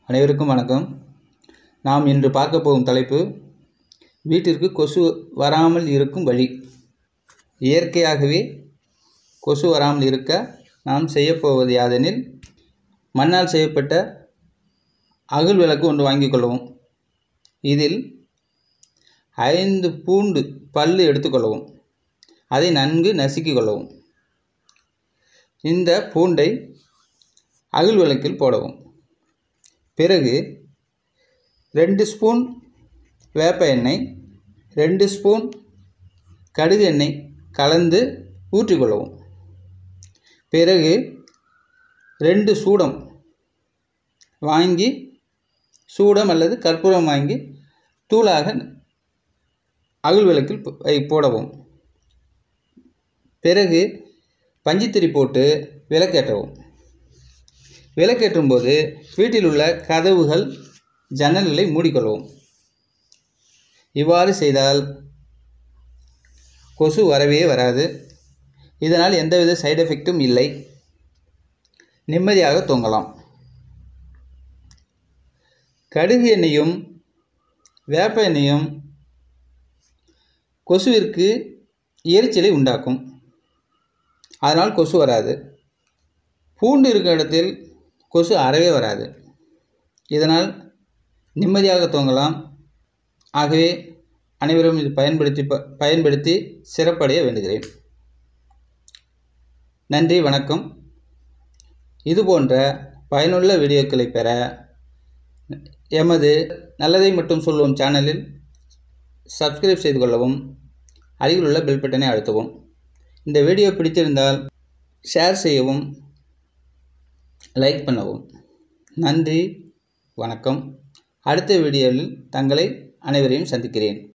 அனைவருக்கும் வணக்கம் நாம் இன்று பார்க்க போகும் தலைப்பு வீட்டிற்கு கொசு வராமல் இருக்கும் வழி இயற்கையாகவே கொசு வராமல் இருக்க நாம் செய்யப்போவது யாதெனில் மண்ணால் செய்யப்பட்ட அகல் விளக்கு ஒன்று வாங்கிக் கொள்ளவும் இதில் ஐந்து பூண்டு பல்லு எடுத்துக்கொள்ளவும் அதை நன்கு நசுக்கிக் கொள்ளவும் இந்த பூண்டை அகல் விளக்கில் போடவும் பிறகு ரெண்டு ஸ்பூன் வேப்ப எண்ணெய் ரெண்டு ஸ்பூன் கடுகு எண்ணெய் கலந்து ஊற்றிக்கொள்ளவும் பிறகு ரெண்டு சூடம் வாங்கி சூடம் அல்லது கற்பூரம் வாங்கி தூளாக அகல் விளக்கில் போ- வை- போடவும் பிறகு பஞ்சுத்திரி போட்டு விளக்கேற்றவும் விளக்கேற்றும் போது வீட்டில் உள்ள கதவுகள் ஜன்னல்களை மூடிக்கொள்ளவும் இவ்வாறு செய்தால் கொசு வரவே வராது இதனால் எந்தவித சைடு எஃபெக்ட்டும் இல்லை நிம்மதியாக தூங்கலாம் கடுகு எண்ணெயும் வேப்ப எண்ணெயும் கொசுவிற்கு எரிச்சலை உண்டாக்கும் அதனால் கொசு வராது பூண்டு இருக்கிற இடத்தில் கொசு அறவே வராது இதனால் நிம்மதியாக தூங்கலாம் ஆகவே அனைவரும் இது பயன்படுத்தி ப- பயன்படுத்தி சிறப்படைய வேண்டுகிறேன் நன்றி வணக்கம் இது போன்ற பயனுள்ள வீடியோக்களை பெற எமது நல்லதை மட்டும் சொல்வோம் சேனலில் சப்ஸ்கிரைப் செய்து கொள்ளவும் அருகில் உள்ள பெல் பட்டனை அழுத்தவும் இந்த வீடியோ பிடித்திருந்தால் ஷேர் செய்யவும் லைக் பண்ணவும் நன்றி வணக்கம் அடுத்த வீடியோவில் தங்களை அனைவரையும் சந்திக்கிறேன்